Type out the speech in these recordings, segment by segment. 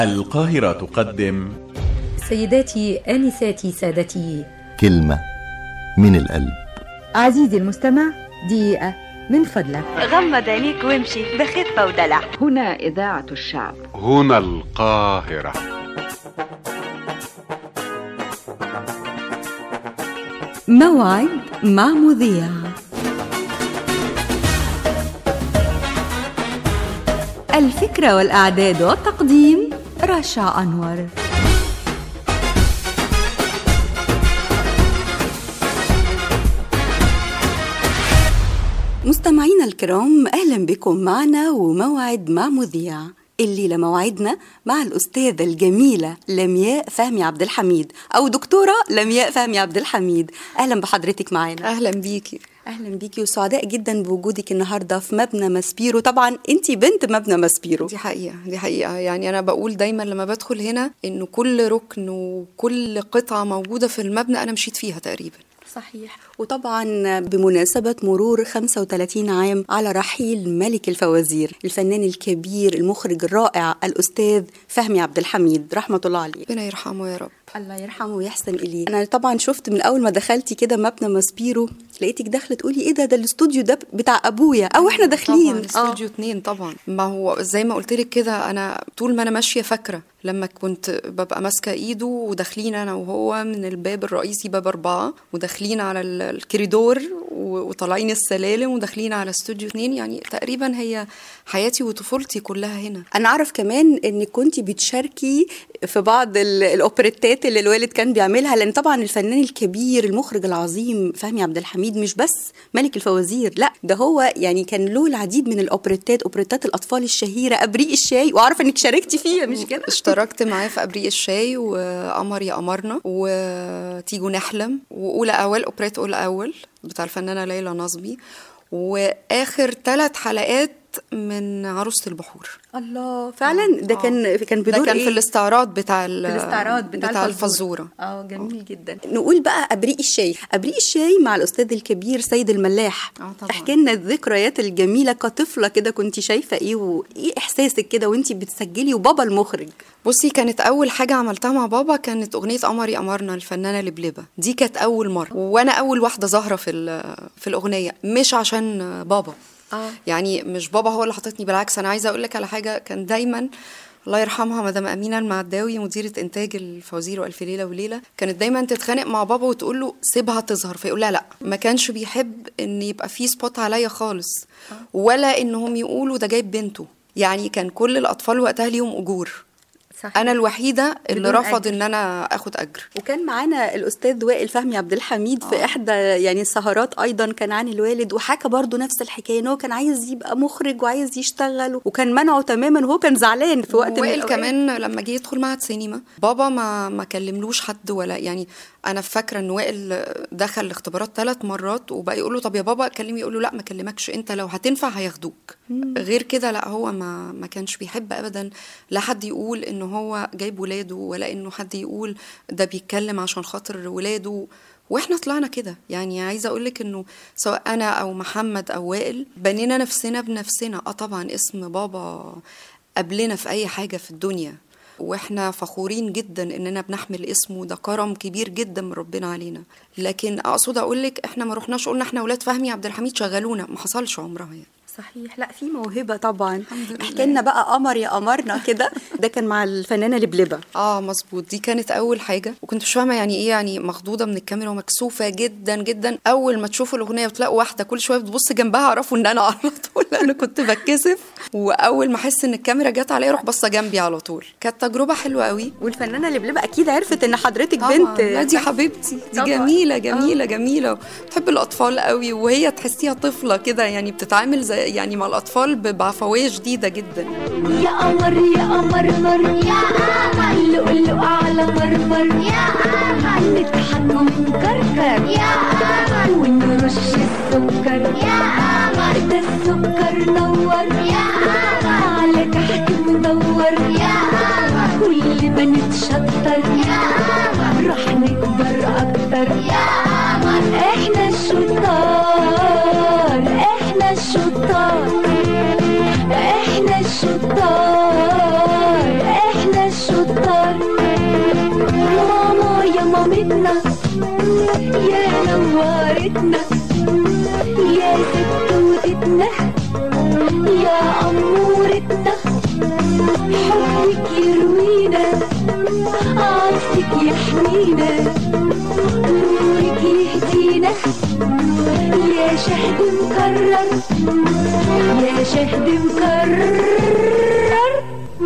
القاهرة تقدم سيداتي آنساتي سادتي كلمة من القلب عزيزي المستمع دقيقة من فضلك غمض عينيك وامشي بخفة ودلع هنا إذاعة الشعب هنا القاهرة موعد مع مذيع الفكرة والإعداد والتقديم رشا أنور مستمعينا الكرام أهلا بكم معنا وموعد مع مذيع الليلة موعدنا مع الأستاذة الجميلة لمياء فهمي عبد الحميد أو دكتورة لمياء فهمي عبد الحميد أهلا بحضرتك معانا اهلا بيكي اهلا بيكي وسعداء جدا بوجودك النهارده في مبنى ماسبيرو طبعا انت بنت مبنى ماسبيرو دي حقيقه دي حقيقه يعني انا بقول دايما لما بدخل هنا انه كل ركن وكل قطعه موجوده في المبنى انا مشيت فيها تقريبا صحيح وطبعا بمناسبة مرور 35 عام على رحيل ملك الفوازير الفنان الكبير المخرج الرائع الأستاذ فهمي عبد الحميد رحمة الله عليه ربنا يرحمه يا رب الله يرحمه ويحسن إليه أنا طبعا شفت من أول ما دخلتي كده مبنى ماسبيرو لقيتك داخلة تقولي إيه ده ده الاستوديو ده بتاع أبويا أو إحنا داخلين طبعا استوديو اتنين طبعا ما هو زي ما قلت لك كده انا طول ما انا ماشيه فاكره لما كنت ببقى ماسكه ايده وداخلين انا وهو من الباب الرئيسي باب اربعه وداخلين على ال- الكوريدور و- وطالعين السلالم وداخلين على استوديو اتنين يعني تقريبا هي حياتي وطفولتي كلها هنا انا اعرف كمان انك كنت بتشاركي في بعض ال- الاوبريتات اللي الوالد كان بيعملها لان طبعا الفنان الكبير المخرج العظيم فهمي عبد الحميد مش بس ملك الفوازير لا ده هو يعني كان له العديد من الاوبريتات اوبريتات الاطفال الشهيره ابريق الشاي واعرف انك شاركتي فيها مش كده اشتركت معاه في ابريق الشاي وقمر يا قمرنا وتيجوا نحلم واولى اول اوبريت اولى اول بتاع الفنانه ليلى نصبي واخر ثلاث حلقات من عروسه البحور الله فعلا ده كان كان بدور ده كان إيه؟ في الاستعراض بتاع ال- في الاستعراض بتاع, بتاع الفزوره اه جميل جدا نقول بقى ابريق الشاي ابريق الشاي مع الاستاذ الكبير سيد الملاح آه طبعاً. احكي لنا الذكريات الجميله كطفله كده كنت شايفه ايه وايه احساسك كده وانت بتسجلي وبابا المخرج بصي كانت اول حاجه عملتها مع بابا كانت اغنيه قمر يا قمرنا الفنانه لبلبه دي كانت اول مره وانا اول واحده ظاهره في ال- في الاغنيه مش عشان بابا اه يعني مش بابا هو اللي حطتني بالعكس انا عايزه اقول لك على حاجه كان دايما الله يرحمها مدام امينه المعداوي مديره انتاج الفوازير والف ليله وليله كانت دايما تتخانق مع بابا وتقول له سيبها تظهر فيقول لها لا ما كانش بيحب ان يبقى في سبوت عليا خالص ولا انهم يقولوا ده جايب بنته يعني كان كل الاطفال وقتها ليهم اجور صح انا الوحيده اللي بدون رفض أجر. ان انا اخد اجر وكان معانا الاستاذ وائل فهمي عبد الحميد في آه. احدى يعني السهرات ايضا كان عن الوالد وحكى برضو نفس الحكايه ان هو كان عايز يبقى مخرج وعايز يشتغل وكان منعه تماما وهو كان زعلان في وقت من وائل الأوقات. كمان لما جه يدخل معهد سينما بابا ما ما كلملوش حد ولا يعني انا فاكره ان وائل دخل الاختبارات ثلاث مرات وبقى يقول له طب يا بابا كلمي يقول له لا ما كلمكش انت لو هتنفع هياخدوك غير كده لا هو ما ما كانش بيحب ابدا لا حد يقول ان هو جايب ولاده ولا انه حد يقول ده بيتكلم عشان خاطر ولاده واحنا طلعنا كده يعني عايزه اقول لك انه سواء انا او محمد او وائل بنينا نفسنا بنفسنا اه طبعا اسم بابا قبلنا في اي حاجه في الدنيا واحنا فخورين جدا اننا بنحمل اسمه ده كرم كبير جدا من ربنا علينا لكن اقصد اقول لك احنا ما رحناش قلنا احنا اولاد فهمي عبد الحميد شغلونا ما حصلش عمرها يعني صحيح لا في موهبه طبعا الحمد لله. احكي لنا بقى قمر يا قمرنا كده ده كان مع الفنانه لبلبه اه مظبوط دي كانت اول حاجه وكنت مش فاهمه يعني ايه يعني مخضوضه من الكاميرا ومكسوفه جدا جدا اول ما تشوفوا الاغنيه وتلاقوا واحده كل شويه بتبص جنبها اعرفوا ان انا على طول انا كنت بتكسف واول ما احس ان الكاميرا جت عليا اروح باصه جنبي على طول كانت تجربه حلوه قوي والفنانه لبلبه اكيد عرفت ان حضرتك طبعا بنت لا دي حبيبتي دي طبعاً. جميله جميله جميله بتحب الاطفال قوي وهي تحسيها طفله كده يعني بتتعامل زي يعني مع الاطفال ب- بعفويه شديده جدا يا قمر يا قمر مر يا قمر لؤلؤ على مرمر يا قمر نضحك ونكركر يا قمر ونرش السكر يا قمر ده السكر نور يا قمر على تحت مدور يا قمر كل ما نتشطر يا قمر راح نكبر اكتر يا قمر احنا الشطار احنا الشطار احنا الشطار احنا للشطار ماما يا مامتنا يا نورتنا يا ستوتتنا يا أمورتنا حبك يروينا عطفك يحمينا نورك يهدينا يا شهد مكرر يا شهد مكرر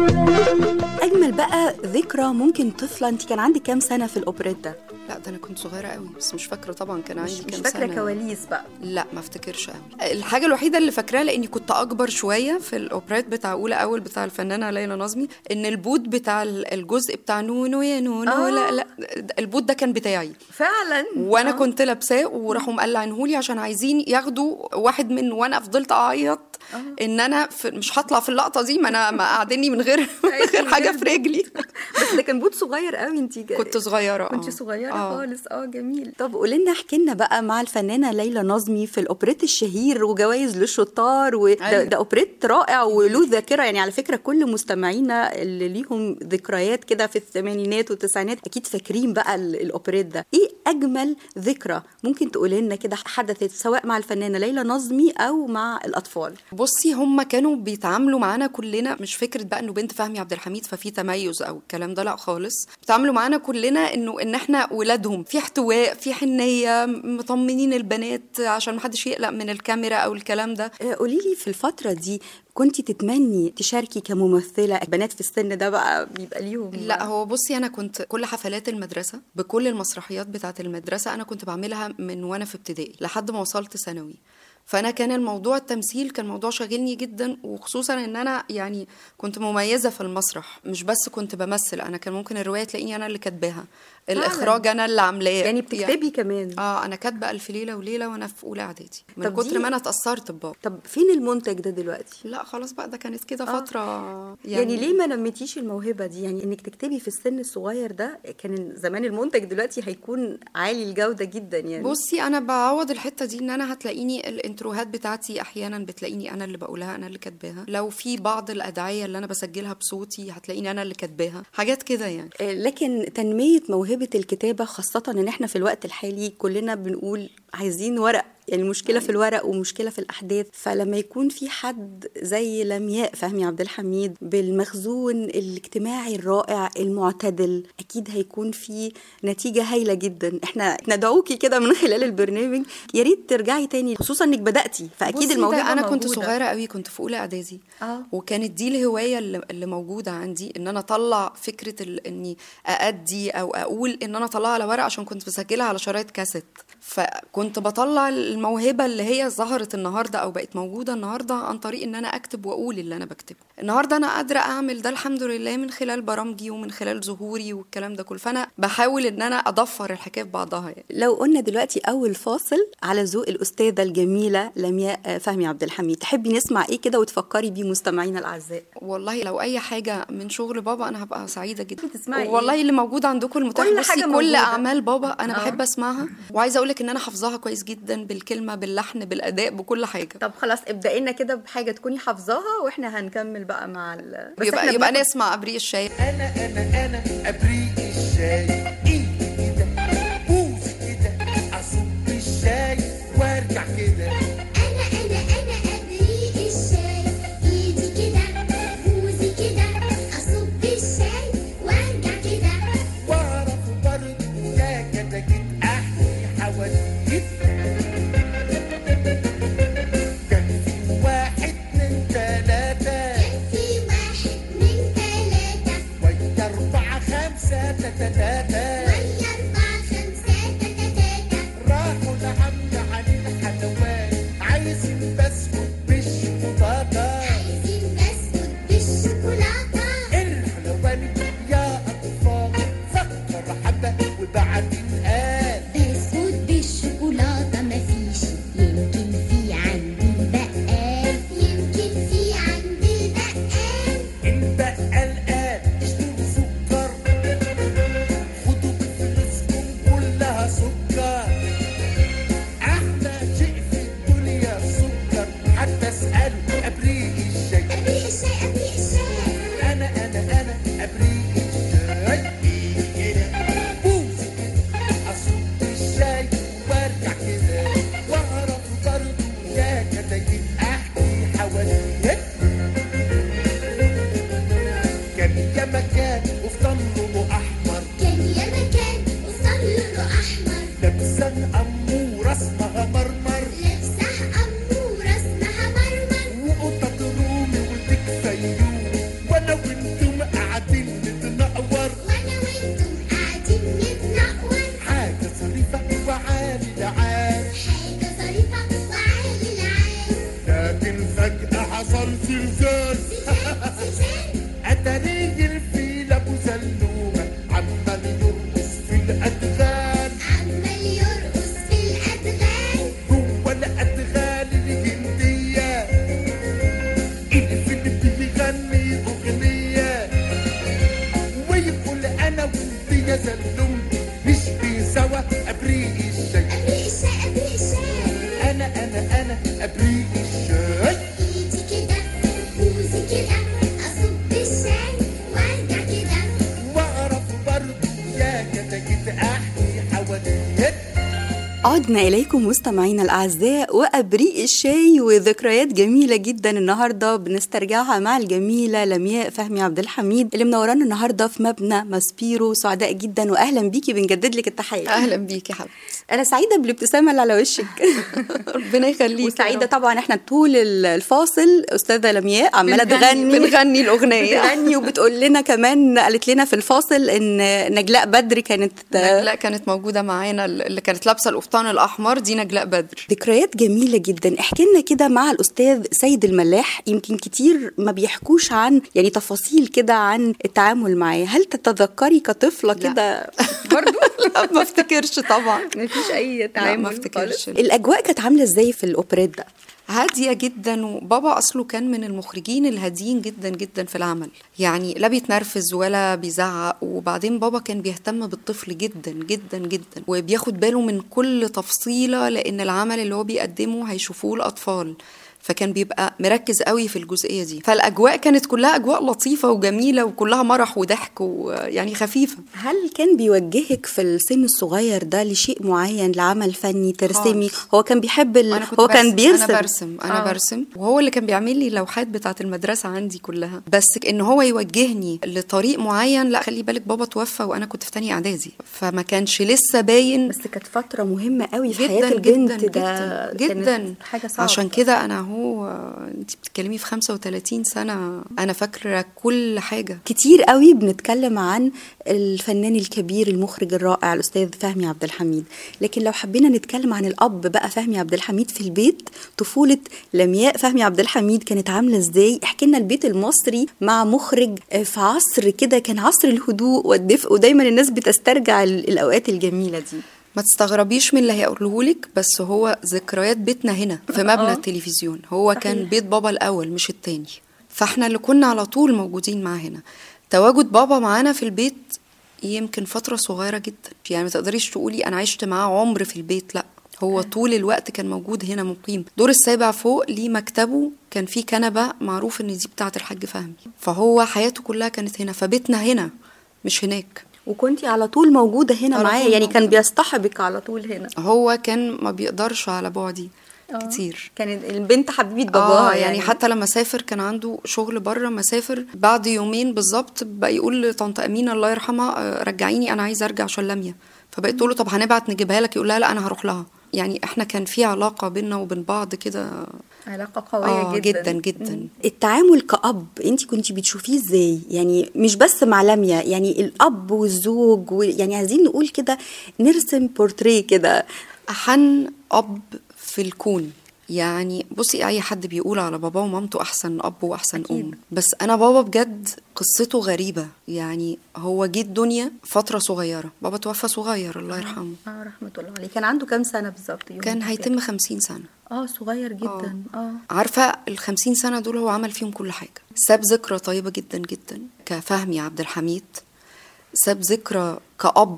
اجمل بقى ذكرى ممكن طفله انت كان عندك كام سنه في الاوبريتا لا ده انا كنت صغيره قوي بس مش فاكره طبعا كان عندي مش, كام مش فاكره سنة. كواليس بقى لا ما افتكرش قوي الحاجه الوحيده اللي فاكراها لاني كنت اكبر شويه في الاوبريت بتاع اولى اول بتاع الفنانه ليلى نظمي ان البوت بتاع ال- الجزء بتاع نونو يا نونو آه. لا لا البوت ده كان بتاعي فعلا وانا كنت لابساه وراحوا مقلعينهولي عشان عايزين ياخدوا واحد من وانا فضلت اعيط ان انا في مش هطلع في اللقطه دي ما انا ما قاعديني من غير من غير حاجه في رجلي بس ده كان بوت صغير قوي انت كنت صغيره كنت آه. صغيره آه. خالص اه جميل طب قولي لنا احكي لنا بقى مع الفنانه ليلى نظمي في الاوبريت الشهير وجوائز للشطار وده أيوة. ده اوبريت رائع وله ذاكره يعني على فكره كل مستمعينا اللي ليهم ذكريات كده في الثمانينات والتسعينات اكيد فاكرين بقى ال- الاوبريت ده ايه اجمل ذكرى ممكن تقولي لنا كده حدثت سواء مع الفنانه ليلى نظمي او مع الاطفال بصي هم كانوا بيتعاملوا معانا كلنا مش فكره بقى انه بنت فهمي عبد الحميد ففي تميز او الكلام ده لا خالص بيتعاملوا معانا كلنا انه ان احنا ولادهم في احتواء في حنيه مطمنين البنات عشان محدش يقلق من الكاميرا او الكلام ده قولي لي في الفتره دي كنت تتمني تشاركي كممثله بنات في السن ده بقى بيبقى ليهم لا هو بصي انا كنت كل حفلات المدرسه بكل المسرحيات بتاعه المدرسه انا كنت بعملها من وانا في ابتدائي لحد ما وصلت ثانوي فانا كان الموضوع التمثيل كان موضوع شاغلني جدا وخصوصا ان انا يعني كنت مميزه في المسرح مش بس كنت بمثل انا كان ممكن الروايه تلاقيني انا اللي كاتباها الاخراج انا اللي عاملاه يعني بتكتبي كمان اه انا كاتبه الف ليله وليله وانا في اولى اعدادي من طب كتر دي- ما انا اتاثرت ببابا طب فين المنتج ده دلوقتي لا خلاص بقى ده كانت كده آه. فتره يعني, يعني ليه ما نميتيش الموهبه دي يعني انك تكتبي في السن الصغير ده كان زمان المنتج دلوقتي هيكون عالي الجوده جدا يعني بصي انا بعوض الحته دي ان انا هتلاقيني الانتروهات بتاعتي احيانا بتلاقيني انا اللي بقولها انا اللي كاتباها لو في بعض الادعيه اللي انا بسجلها بصوتي هتلاقيني انا اللي كاتباها حاجات كده يعني آه، لكن تنميه موهبه الكتابه خاصه ان احنا في الوقت الحالي كلنا بنقول عايزين ورق يعني مشكله في الورق ومشكله في الاحداث فلما يكون في حد زي لمياء فهمي عبد الحميد بالمخزون الاجتماعي الرائع المعتدل اكيد هيكون في نتيجه هايله جدا احنا ندعوكي كده من خلال البرنامج يا ريت ترجعي تاني خصوصا انك بداتي فاكيد بصي ده الموهبه انا كنت موجودة. صغيره قوي كنت في اولى اعدادي اه وكانت دي الهوايه اللي, اللي موجوده عندي ان انا اطلع فكره ال- اني اادي او اقول ان انا اطلعها على ورق عشان كنت بسجلها على شرايط كاسيت فكنت بطلع الموهبه اللي هي ظهرت النهارده او بقت موجوده النهارده عن طريق ان انا اكتب واقول اللي انا بكتبه النهارده انا قادره اعمل ده الحمد لله من خلال برامجي ومن خلال ظهوري والكلام ده كله فانا بحاول ان انا اضفر الحكايه في بعضها يعني لو قلنا دلوقتي اول فاصل على ذوق الاستاذه الجميله لمياء فهمي عبد الحميد تحبي نسمع ايه كده وتفكري بيه مستمعينا الاعزاء والله لو اي حاجه من شغل بابا انا هبقى سعيده جدا بتسمعي إيه؟ والله اللي موجود عندكم المتاح كل بصي حاجة كل موجودة. اعمال بابا انا آه. بحب اسمعها وعايزه اقول لك ان انا حافظاها كويس جدا بالكلمه باللحن بالاداء بكل حاجه طب خلاص ابدأي لنا كده بحاجه تكوني حافظاها واحنا هنكمل بقى مع ال... بس يبقى إحنا يبقى بناخد- نسمع ابريق الشاي انا انا انا ابريق الشاي ايدي كده بوس كده اصب الشاي وارجع كده أنا أنا أنا أبريق الشاي إيدي كده بوزي كده أصب الشاي وأرجع كده واعرف برضه يا كده جيت احكي حواديت كان في واحد من ثلاثة في واحد من ثلاثة ويا أربعة خمسة تتتاتا ويا أربعة خمسة تتتاتا راحوا لعم علي الحلوان عايزين بسكوت بالشوكولاتة عايزين بسكوت بالشوكولاتة الحلواني يا أطفال فكر حبة وبعدين قال بسكوت بالشوكولاتة مفيش يمكن في عندي بقال يمكن في عندي بقال البقال قال اشتروا سكر مكان وفطن لونه احمر كان يا مكان وصل لونه أحمر لابسه اموره اسمها مرمر لابسه أمورة اسمها مرمر وقطط رومي وديك فيوم وانا وانتم قاعدين نتنقور وأنا وأنتم قاعدين نتنقر حاجه ظريفه وعالي العال حاجة ظريفة وعالي العال لكن فجاه حصل زلزال زلزال اتاري الفيل ابو زلومه عمال يرقص في الادغال عمال يرقص في الأدغال هو الادغال الهنديه الفيل بيغني اغنيه ويقول انا وانت يا زلوم نشبه سوا ابريق الشاي أبريق الشاي أبريق الشاي انا انا انا ابريق الشاي إيدي كده بوزي كده أصب الشاي وأرجع كده واعرف برضه يا كتاكيت احكي حواليك عدنا إليكم مستمعينا الأعزاء وأبريق الشاي وذكريات جميلة جدا النهاردة بنسترجعها مع الجميلة لمياء فهمي عبد الحميد اللي منورانا النهاردة في مبنى ماسبيرو سعداء جدا وأهلا بيكي بنجدد لك التحية اهلا بيك يا حبيبتي أنا سعيدة بالابتسامة اللي على وشك ربنا يخليك يا وسعيدة رب. طبعا احنا طول الفاصل أستاذة لمياء عمالة بنغني- تغني بنغني الأغنية. بتغني وبتقول لنا كمان قالت لنا في الفاصل إن نجلاء بدر كانت نجلاء كانت موجوده معانا اللي كانت لابسه القفطان الاحمر دي نجلاء بدر ذكريات جميلة جدا احكي لنا كده مع الأستاذ سيد الملاح يمكن كتير ما بيحكوش عن يعني تفاصيل كده عن التعامل معاه هل تتذكري كطفلة لا. كده برضو لا ما افتكرش طبعا مفيش أي لا ما افتكرش الأجواء كانت عاملة ازاي في الأوبريت ده؟ هادية جدا وبابا أصله كان من المخرجين الهاديين جدا جدا في العمل يعني لا بيتنرفز ولا بيزعق وبعدين بابا كان بيهتم بالطفل جدا جدا جدا وبياخد باله من كل تفصيلة لأن العمل اللي هو بيقدمه هيشوفوه الأطفال فكان بيبقى مركز قوي في الجزئية دي فالأجواء كانت كلها أجواء لطيفة وجميلة وكلها مرح وضحك ويعني خفيفة هل كان بيوجهك في السن الصغير ده لشيء معين لعمل فني ترسمي خالص. هو كان بيحب ال... أنا كنت هو كان برسم. بيرسم انا برسم انا آه. آه. برسم وهو اللي كان بيعمل لي لوحات بتاعه المدرسه عندي كلها بس ان هو يوجهني لطريق معين لا خلي بالك بابا توفى وانا كنت في تانية اعدادي فما كانش لسه باين بس كانت فترة مهمة قوي في جدا حياة البنت جدا ده جدا, كانت جدا. حاجة صعبة عشان كده انا هو انت بتتكلمي في 35 سنه انا فاكره كل حاجه كتير قوي بنتكلم عن الفنان الكبير المخرج الرائع الاستاذ فهمي عبد الحميد لكن لو حبينا نتكلم عن الاب بقى فهمي عبد الحميد في البيت طفوله لمياء فهمي عبد الحميد كانت عامله ازاي احكي لنا البيت المصري مع مخرج آه، في عصر كده كان عصر الهدوء والدفء ودايما الناس بتسترجع ال- الاوقات الجميله دي ما تستغربيش من اللي هيقوله لك بس هو ذكريات بيتنا هنا في مبنى آه. التلفزيون هو كان بيت بابا الاول مش التاني فاحنا اللي كنا على طول موجودين معاه هنا تواجد بابا معانا في البيت يمكن فترة صغيرة جدا يعني ما تقدريش تقولي انا عشت معاه عمر في البيت لا هو طول الوقت كان موجود هنا مقيم دور السابع فوق ليه مكتبه كان فيه كنبة معروف ان دي بتاعة الحاج فهمي فهو حياته كلها كانت هنا فبيتنا هنا مش هناك وكنتي على طول موجوده هنا على معاه طول يعني كان موجودة. بيصطحبك على طول هنا هو كان ما بيقدرش على بعدي كتير كانت البنت حبيبه باباها اه يعني حتى لما سافر كان عنده شغل بره ما سافر بعد يومين بالظبط بقى يقول لطنط امينه الله يرحمها آه، رجعيني انا عايزه ارجع عشان لميا فبقيت تقول له طب هنبعت نجيبها لك يقول لها لا انا هروح لها يعني احنا كان في علاقه بينا وبين بعض كده علاقه قويه آه جدا جدا التعامل كأب انت كنت بتشوفيه ازاي يعني مش بس مع لميا يعني الأب والزوج و... يعني عايزين نقول كده نرسم بورتريه كده أحن أب في الكون يعني بصي أي حد بيقول على باباه ومامته أحسن أب وأحسن أكيد. أم بس أنا بابا بجد قصته غريبة يعني هو جه الدنيا فترة صغيرة بابا توفى صغير الله يرحمه اه رحمه الله عليه كان عنده كام سنه بالظبط يوم كان الوفاة؟ هيتم خمسين سنة اه صغير جدا اه عارفة الخمسين سنة دول هو عمل فيهم كل حاجة ساب ذكرى طيبة جدا جدا كفهمي عبد الحميد ساب ذكرى كأب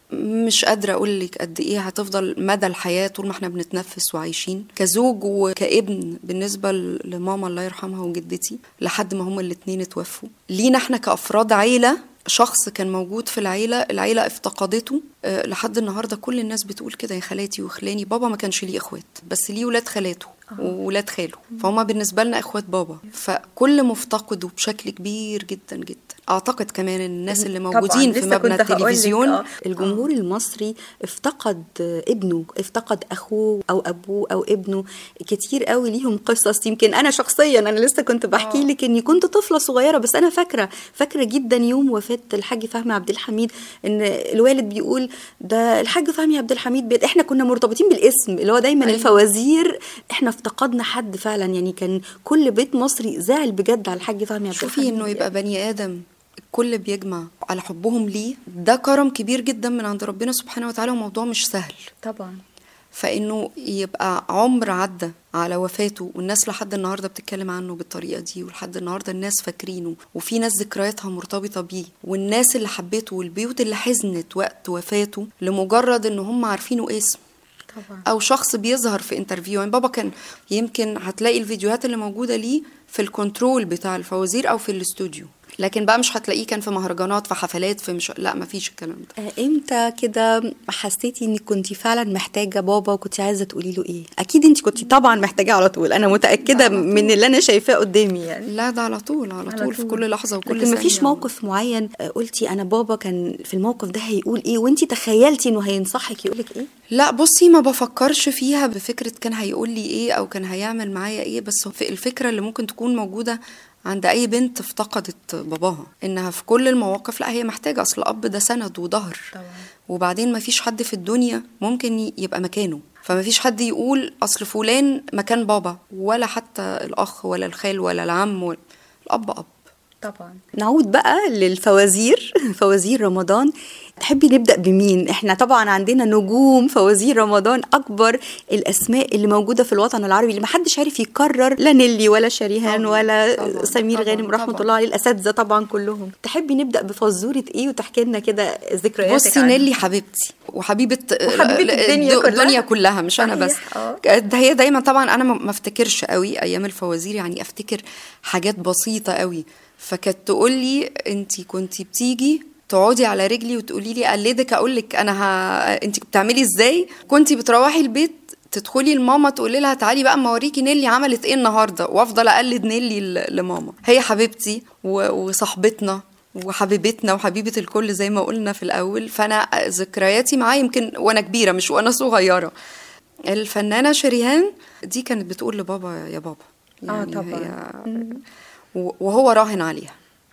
مش قادرة أقول لك قد إيه هتفضل مدى الحياة طول ما إحنا بنتنفس وعايشين كزوج وكابن بالنسبة ل- لماما الله يرحمها وجدتي لحد ما هما الاتنين اتوفوا لينا إحنا كأفراد عيلة شخص كان موجود في العيلة العيلة افتقدته أه لحد النهارده كل الناس بتقول كده يا خالاتي وخلاني بابا ما كانش ليه اخوات بس ليه ولاد خالاته وولاد خاله فهم بالنسبه لنا اخوات بابا فكل مفتقده بشكل كبير جدا جدا اعتقد كمان إن الناس اللي طبعاً، موجودين في لسه مبنى كنت هقولك، التلفزيون آه، الجمهور المصري افتقد ابنه افتقد اخوه او ابوه او ابنه كتير قوي ليهم قصص يمكن انا شخصيا انا لسه كنت بحكي لك اني كنت طفله صغيره بس انا فاكره فاكره جدا يوم وفاه الحاج فهمي عبد الحميد ان الوالد بيقول ده الحاج فهمي عبد الحميد بيت احنا كنا مرتبطين بالاسم اللي هو دايما أيوة. الفوازير احنا افتقدنا حد فعلا يعني كان كل بيت مصري زعل بجد على الحاج فهمي عبد الحميد شوفي انه يبقى بني ادم الكل بيجمع على حبهم ليه ده كرم كبير جدا من عند ربنا سبحانه وتعالى وموضوع مش سهل طبعا فانه يبقى عمر عدى على وفاته والناس لحد النهارده بتتكلم عنه بالطريقه دي ولحد النهارده الناس فاكرينه وفي ناس ذكرياتها مرتبطه بيه والناس اللي حبته والبيوت اللي حزنت وقت وفاته لمجرد ان هم عارفينه اسم طبعا او شخص بيظهر في انترفيو يعني بابا كان يمكن هتلاقي الفيديوهات اللي موجوده ليه في الكنترول بتاع الفوازير او في الاستوديو لكن بقى مش هتلاقيه كان في مهرجانات في حفلات في مش لا مفيش الكلام ده آه، امتى كده حسيتي انك كنت فعلا محتاجه بابا وكنت عايزه تقولي له ايه اكيد انت كنت طبعا محتاجاه على طول انا متاكده من اللي انا شايفاه قدامي يعني لا ده على طول على, على طول في طول. كل لحظه وكل لكن مفيش ثانية. موقف معين آه، قلتي انا بابا كان في الموقف ده هيقول ايه وانت تخيلتي انه هينصحك يقولك ايه لا بصي ما بفكرش فيها بفكرة كان هيقول لي ايه او كان هيعمل معايا ايه بس في الفكرة اللي ممكن تكون موجودة عند اي بنت افتقدت باباها انها في كل المواقف لا هي محتاجة اصل الاب ده سند وظهر وبعدين ما فيش حد في الدنيا ممكن ي- يبقى مكانه فما فيش حد يقول اصل فلان مكان بابا ولا حتى الاخ ولا الخال ولا العم ولا الاب اب طبعا نعود بقى للفوازير فوازير رمضان تحبي نبدا بمين احنا طبعا عندنا نجوم فوازير رمضان اكبر الاسماء اللي موجوده في الوطن العربي اللي محدش عارف يكرر لا نيلي ولا شريهان طبعاً، ولا طبعاً، سمير طبعاً، غانم رحمه طبعاً. الله عليه الاساتذه طبعا كلهم تحبي نبدا بفزوره ايه وتحكي لنا كده ذكرياتك بصي عنها؟ نيلي حبيبتي وحبيبه وحبيبة الدنيا الد- كلها. الدنيا كلها مش انا بس صحيح، آه. ده هي دايما طبعا انا ما ما افتكرش قوي ايام الفوازير يعني افتكر حاجات بسيطه قوي فكانت تقول لي انت كنتي بتيجي تقعدي على رجلي وتقولي لي اقلدك اقول لك انا ه... انت بتعملي ازاي كنتي بتروحي البيت تدخلي لماما تقولي لها تعالي بقى اما اوريكي نيلي عملت ايه النهارده وافضل اقلد نيلي ل- لماما هي حبيبتي و- وصاحبتنا وحبيبتنا وحبيبه الكل زي ما قلنا في الاول فانا ذكرياتي معاه يمكن وانا كبيره مش وانا صغيره الفنانه شريهان دي كانت بتقول لبابا يا بابا يعني طبعاً. هي و- وهو راهن عليها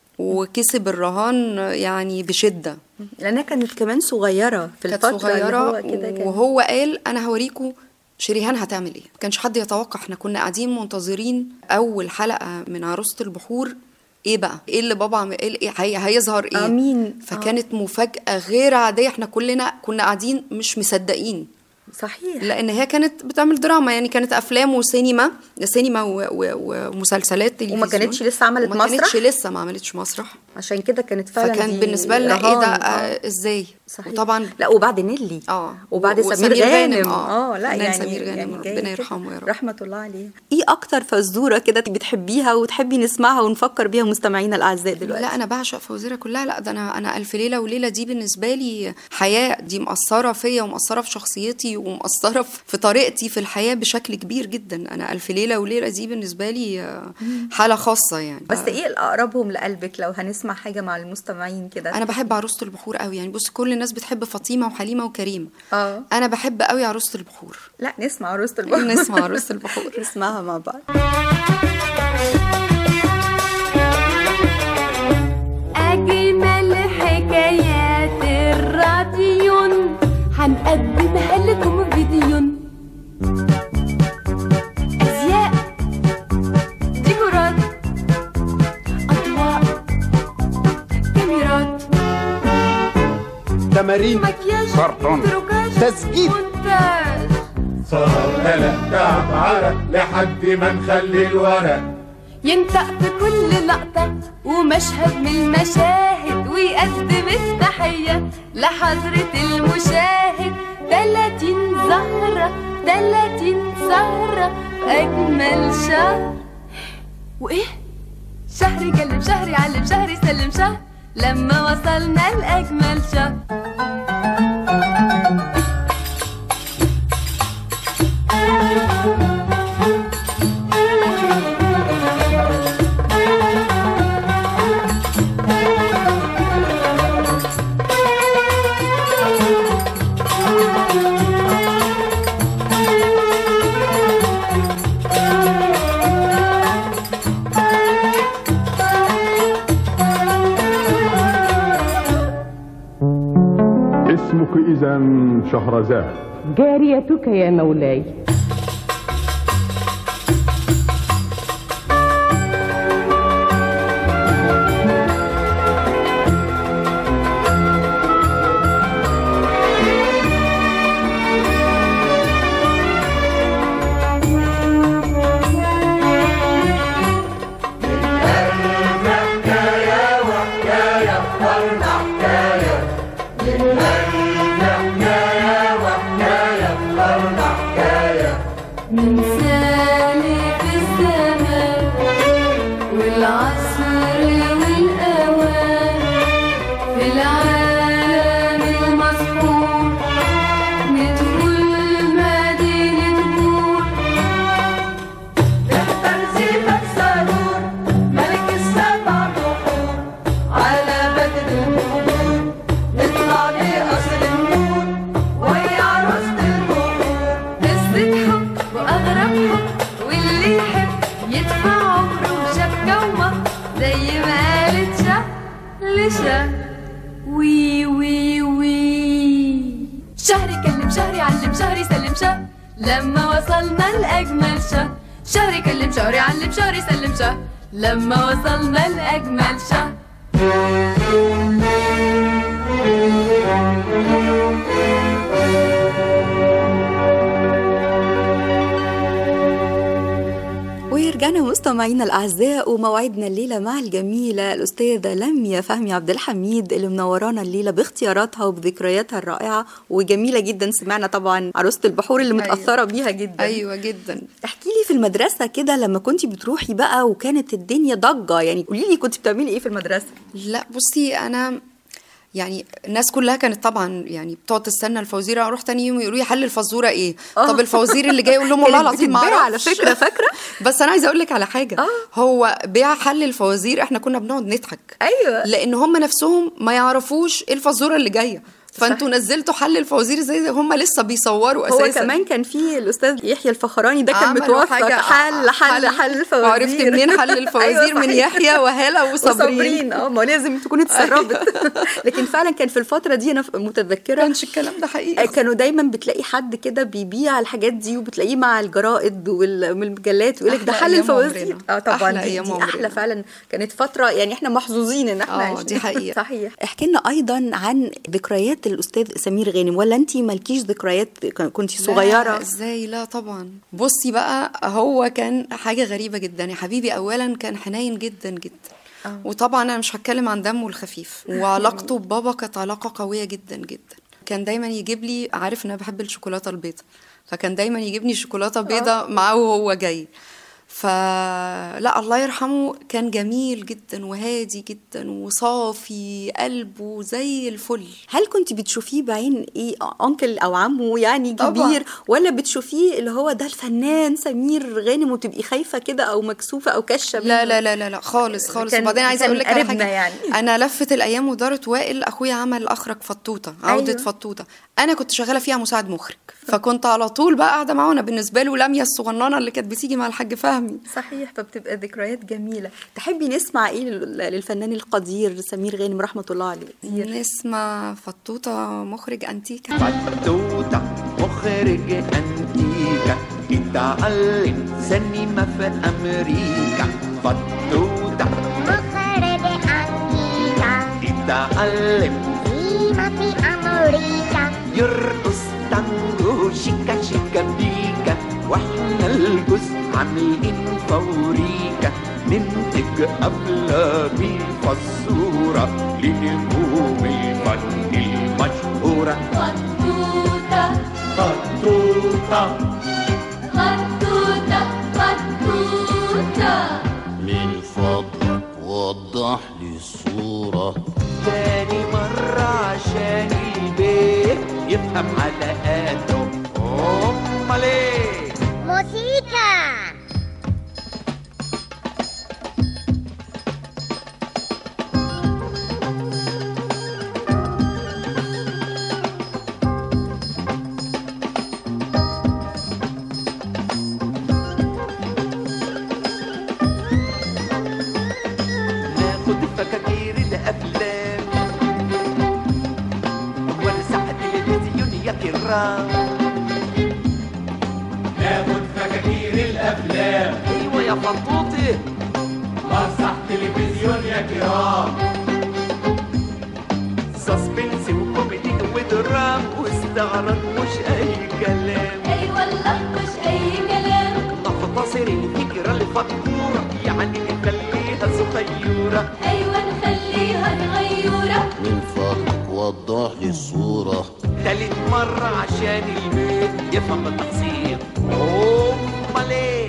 وكسب الرهان يعني بشده لانها كانت كمان صغيره في كانت الفتره اللي صغيره هو كده كان وهو قال انا هوريكم شريهان هتعمل ايه ما كانش حد يتوقع احنا كنا قاعدين منتظرين اول حلقه من عروسه البحور ايه بقى ايه اللي بابا عم... ايه اللي- هي... هيظهر ايه آه، مين؟ فكانت مفاجاه غير عاديه احنا كلنا كنا قاعدين مش مصدقين صحيح لان هي كانت بتعمل دراما يعني كانت افلام وسينما سينما و... و... ومسلسلات تلفزيون وما كانتش لسه عملت وما مسرح؟ كانتش لسه ما عملتش مسرح عشان كده كانت فعلا فكان دي بالنسبه لنا ايه ده رهان. آه. آه ازاي صحيح. وطبعا لا وبعد نيلي اه وبعد و- سمير غانم اه اه لا فنان يعني سمير غانم يعني ربنا جاي كده. يرحمه يا رب رحمه الله عليه ايه اكتر فزوره كده بتحبيها وتحبي نسمعها ونفكر بيها مستمعينا الاعزاء دلوقتي لا انا بعشق فوزيره كلها لا ده انا انا الف ليله وليله دي بالنسبه لي حياه دي مأثره فيا ومأثره في شخصيتي ومأثره في- في طريقتي في الحياه بشكل كبير جدا انا الف ليله وليله دي بالنسبه لي آه، حاله خاصه يعني بس ايه الاقربهم لقلبك لو هنسمع حاجه مع المستمعين كده انا بحب عروسه البحور قوي يعني بص كل الناس بتحب فاطمه وحليمه وكريم اه انا بحب قوي عروسه البحور لا نسمع عروسه البحر نسمع عروسه البحور نسمعها مع بعض أجمل حكايات الراديو هنقدمها لكم فيديو أزياء ديكورات أضواء كاميرات تمارين مكياج كرتون. تروكاج تسجيل. مونتاج صار تلات كعب عرق لحد ما نخلي الورق ينطق في كل لقطة ومشهد من المشاهد ويقدم التحية لحضرة المشاهد تلاتين زهرة تلاتين سهرة في أجمل شهر وإيه؟ شهر يكلم شهر يعلم شهر يسلم شهر لما وصلنا لأجمل شهر اسمك إذا شهرزاد جاريتك يا مولاي من سالف الزمان والعصر والأوان في العالم المسحور ندخل مدينة نور ترزيفك سرور ملك السبع بحور على بدر البحور نطلع لقصر النور ويا عروسة البحور قصة حب وأغرب حب واللي يحب يدفع عمره وشبكة ومهر زي ما قالت شه لشه وي وي وي شهري كلم شهري علم شهري سلم شه لما وصلنا لأجمل شه شهري كلم شهري علم شهري سلم شه لما وصلنا لأجمل شه ورجعنا مستمعينا الاعزاء وموعدنا الليله مع الجميله الاستاذه لميا فهمي عبد الحميد اللي منورانا الليله باختياراتها وبذكرياتها الرائعه وجميله جدا سمعنا طبعا عروسه البحور اللي متاثره بيها جدا ايوه جدا احكي لي في المدرسه كده لما كنت بتروحي بقى وكانت الدنيا ضجه يعني قولي لي كنت بتعملي ايه في المدرسه لا بصي انا يعني الناس كلها كانت طبعا يعني بتقعد تستنى الفوزير اروح تاني يوم يقولوا لي حل الفزوره ايه آه. طب الفوزير اللي جاي يقول لهم والله كانت العظيم ما بتتباع على اعرفش فكرة، فاكرة؟ بس انا عايزه اقول لك على حاجه هو بيع حل الفوازير احنا كنا بنقعد نضحك ايوه لان هم نفسهم ما يعرفوش ايه الفزوره اللي جايه فانتوا نزلتوا حل الفوازير زي هم لسه بيصوروا هو اساسا كمان كان في الاستاذ يحيى الفخراني ده كان عملوا متوفر حاجة- حل حل حل الفوازير وعرفت منين حل الفوازير أيوة من صحيح. يحيى وهالة وصابرين. وصابرين اه ما لازم تكون اتسربت لكن فعلا كان في الفتره دي انا متذكره كانش الكلام ده حقيقي كانوا دايما بتلاقي حد كده بيبيع الحاجات دي وبتلاقيه مع الجرائد وال- والمجلات ويقول لك ده أحلى حل أيام الفوازير عمرنا. اه طبعا أحلى دي, أيام دي عمرنا. احلى فعلا كانت فتره يعني احنا محظوظين ان احنا آه، عايشين. دي حقيقة. صحيح احكي لنا ايضا عن ذكريات الاستاذ سمير غانم ولا انت مالكيش ذكريات كنت صغيره لا ازاي لا طبعا بصي بقى هو كان حاجه غريبه جدا يا حبيبي اولا كان حنين جدا جدا آه. وطبعا انا مش هتكلم عن دمه الخفيف وعلاقته ببابا كانت علاقه قويه جدا جدا كان دايما يجيب لي عارف ان انا بحب الشوكولاته البيضاء فكان دايما يجيبني شوكولاته بيضاء معاه وهو جاي فلا الله يرحمه كان جميل جدا وهادي جدا وصافي قلبه زي الفل هل كنت بتشوفيه بعين ايه انكل او عمه يعني طبعاً. كبير ولا بتشوفيه اللي هو ده الفنان سمير غانم وتبقي خايفه كده او مكسوفه او كشه لا منه؟ لا لا لا لا خالص خالص كان- وبعدين عايزه كان اقول لك على قريبنا حاجه يعني. انا لفت الايام ودارت وائل اخويا عمل اخرج فطوطه عوده أيوة. أيوة. فطوطه انا كنت شغاله فيها مساعد مخرج فكنت على طول بقى قاعده معاه وانا بالنسبه له لميا الصغننه اللي كانت بتيجي مع الحاج فهمي صحيح فبتبقى ذكريات جميله تحبي نسمع ايه لل- للفنان القدير سمير غانم رحمه الله عليه نسمع فطوطه مخرج انتيكا فتوتة مخرج أنتيكا اتعلم سينما في أمريكا فتوتة مخرج أنتيكا اتعلم سيما في أمريكا يرقص تانجو شيكا شيكا بيكا واحنا الجوز عاملين فوريكا ننتج أفلام الفزورة لنجوم الفن المشهورة خطوطة فتوتة خطوطة خطوطة من فضلك وضح لي الصورة تاني مرة عشان البيت يفهم على قده أمال إيه موسيقى ناخد فكاكير الافلام ولا ساعة الغرام ناخد فكاكير الافلام ايوه يا فطوطي مسرح تلفزيون يا كرام سسبنس وكوميدي ودرام واستعراض مش اي كلام اي والله مش اي كلام نختصر الفكرة لفكورة يعني نخليها صغيرة ايوه نخليها غيورة من فضلك وضح لي الصورة تالت مرة عشان البيت يفهم التقصير امال ايه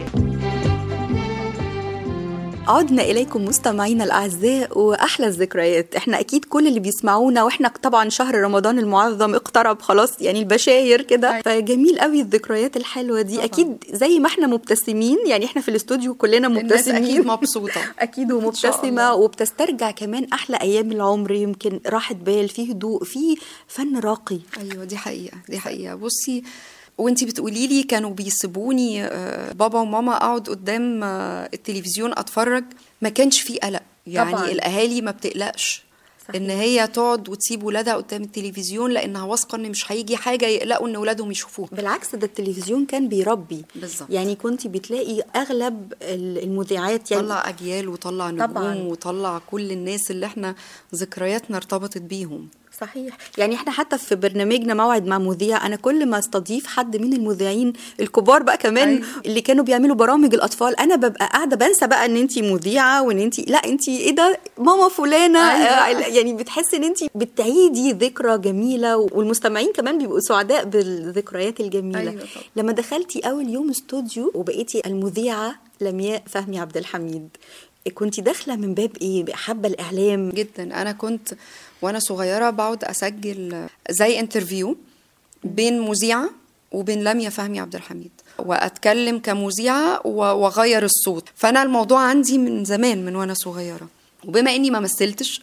عدنا إليكم مستمعينا الأعزاء وأحلى الذكريات إحنا أكيد كل اللي بيسمعونا وإحنا طبعا شهر رمضان المعظم اقترب خلاص يعني البشاير كده فجميل قوي الذكريات الحلوة دي أكيد زي ما إحنا مبتسمين يعني إحنا في الاستوديو كلنا الناس مبتسمين اكيد مبسوطه أكيد شاء ومبتسمة الله. وبتسترجع كمان أحلى أيام العمر يمكن راحة بال فيه هدوء فيه فن راقي ايوه دي حقيقه دي حقيقه بصي وانتي بتقولي لي كانوا بيسيبوني آه، بابا وماما اقعد قدام آه، التلفزيون اتفرج ما كانش في قلق يعني طبعاً. الاهالي ما بتقلقش ان هي تقعد وتسيب ولادها قدام التلفزيون لانها واثقه ان مش هيجي حاجه يقلقوا ان ولادهم يشوفوها بالعكس ده التلفزيون كان بيربي بالظبط يعني كنت بتلاقي أغلب ال- المذيعات يعني طلع اجيال وطلع نجوم طبعاً. وطلع كل الناس اللي احنا ذكرياتنا ارتبطت بيهم صحيح يعني احنا حتى في برنامجنا موعد مع مذيع انا كل ما استضيف حد من المذيعين الكبار بقى كمان أيوة. اللي كانوا بيعملوا برامج الاطفال انا ببقى قاعده بنسى بقى ان انت مذيعه وان انت لا انت ايه ده ماما فلانه أيوة. آه، يعني بتحسي ان انت بتعيدي ذكرى جميله والمستمعين كمان بيبقوا سعداء بالذكريات الجميله أيوة طبعا. لما دخلتي اول يوم استوديو وبقيتي المذيعه لمياء فهمي عبد الحميد كنت داخله من باب ايه حابه الاعلام جدا انا كنت وانا صغيره بقعد اسجل زي انترفيو بين مذيعه وبين لميا فهمي عبد الحميد واتكلم كمذيعه و- واغير الصوت فانا الموضوع عندي من زمان من وانا صغيره وبما اني ما مثلتش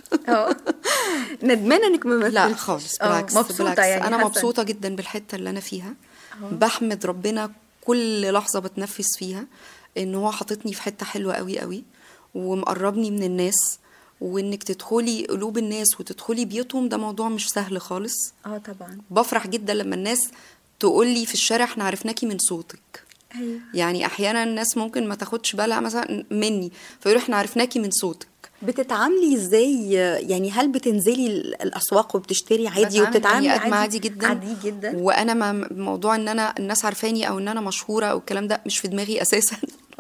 ندمانه انك ما لا مثلتيش. خالص آه، بالعكس مبسوطه بالعكس يعني انا حاسة. مبسوطه جدا بالحته اللي انا فيها بحمد ربنا كل لحظه بتنفس فيها ان هو حاططني في حته حلوه قوي قوي ومقربني من الناس وانك تدخلي قلوب الناس وتدخلي بيوتهم ده موضوع مش سهل خالص اه طبعا بفرح جدا لما الناس تقول لي في الشارع احنا عرفناكي من صوتك ايوه يعني احيانا الناس ممكن ما تاخدش بالها مثلا مني فيقولوا احنا عرفناكي من صوتك بتتعاملي ازاي يعني هل بتنزلي ال- الاسواق وبتشتري عادي بتعامل وبتتعاملي بني آدم عادي جدا عادي جدا وانا ما موضوع ان انا الناس عارفاني او ان انا مشهوره او الكلام ده مش في دماغي اساسا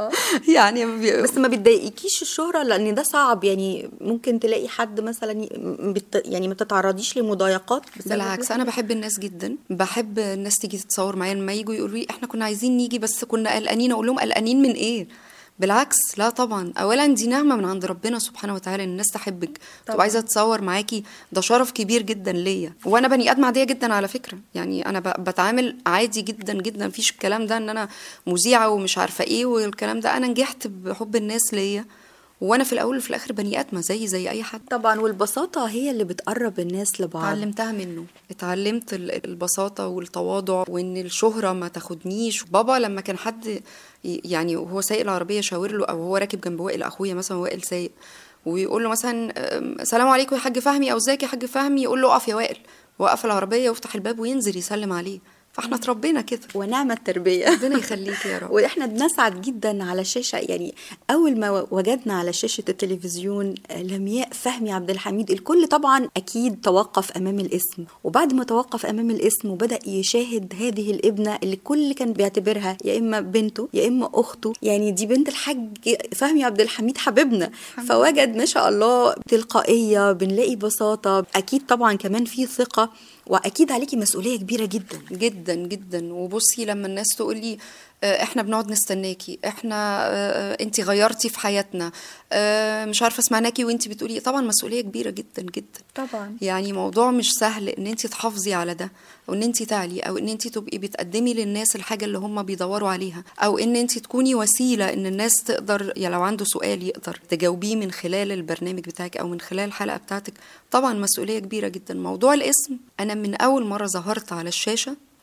يعني ما بي- بس ما بتضايقكيش الشهرة لأن ده صعب يعني ممكن تلاقي حد مثلا ي- م- بت يعني ما تتعرضيش لمضايقات بسبب بالعكس ده؟ انا بحب الناس جدا بحب الناس تيجي تتصور معايا لما يجوا يقولوا لي احنا كنا عايزين نيجي بس كنا قلقانين اقول لهم قلقانين من ايه بالعكس لا طبعا اولا دي نعمه من عند ربنا سبحانه وتعالى ان الناس تحبك تبقى عايزه تتصور معاكي ده شرف كبير جدا ليا وانا بني ادم عاديه جدا على فكره يعني انا ب- بتعامل عادي جدا جدا مفيش الكلام ده ان انا مذيعه ومش عارفه ايه والكلام ده انا نجحت بحب الناس ليا وانا في الاول وفي الاخر بني ادمه زي زي اي حد طبعا والبساطة هي اللي بتقرب الناس لبعض اتعلمتها منه اتعلمت ال- البساطة والتواضع وان الشهرة ما تاخدنيش بابا لما كان حد ي- يعني وهو سايق العربية يشاور له او هو راكب جنب وائل اخويا مثلا وائل سايق ويقول له مثلا أم، سلام عليكم يا حاج فهمي او ازيك يا حاج فهمي يقول له اقف يا وائل وقف العربية ويفتح الباب وينزل يسلم عليه فاحنا اتربينا كده ونعم التربية ربنا يخليك يا رب واحنا بنسعد جدا على الشاشه يعني اول ما وجدنا على شاشه التلفزيون آه، لمياء فهمي عبد الحميد الكل طبعا اكيد توقف امام الاسم وبعد ما توقف امام الاسم وبدا يشاهد هذه الابنه اللي الكل كان بيعتبرها يا اما بنته يا اما اخته يعني دي بنت الحاج فهمي عبد الحميد حبيبنا فوجد ما شاء الله تلقائيه بنلاقي بساطه اكيد طبعا كمان في ثقه واكيد عليكي مسؤوليه كبيره جدا جدا جدا وبصي لما الناس تقول لي آه، احنا بنقعد نستناكي احنا انت غيرتي في حياتنا آه، مش عارفه سمعناكي وانت بتقولي طبعا مسؤوليه كبيره جدا جدا طبعا يعني موضوع مش سهل ان انت تحافظي على ده او ان انت تعلي او ان انت تبقي بتقدمي للناس الحاجه اللي هم بيدوروا عليها او ان انت تكوني وسيله ان الناس تقدر يعني لو عنده سؤال يقدر تجاوبيه من خلال البرنامج بتاعك او من خلال الحلقه بتاعتك طبعا مسؤوليه كبيره جدا موضوع الاسم انا من اول مره ظهرت على الشاشه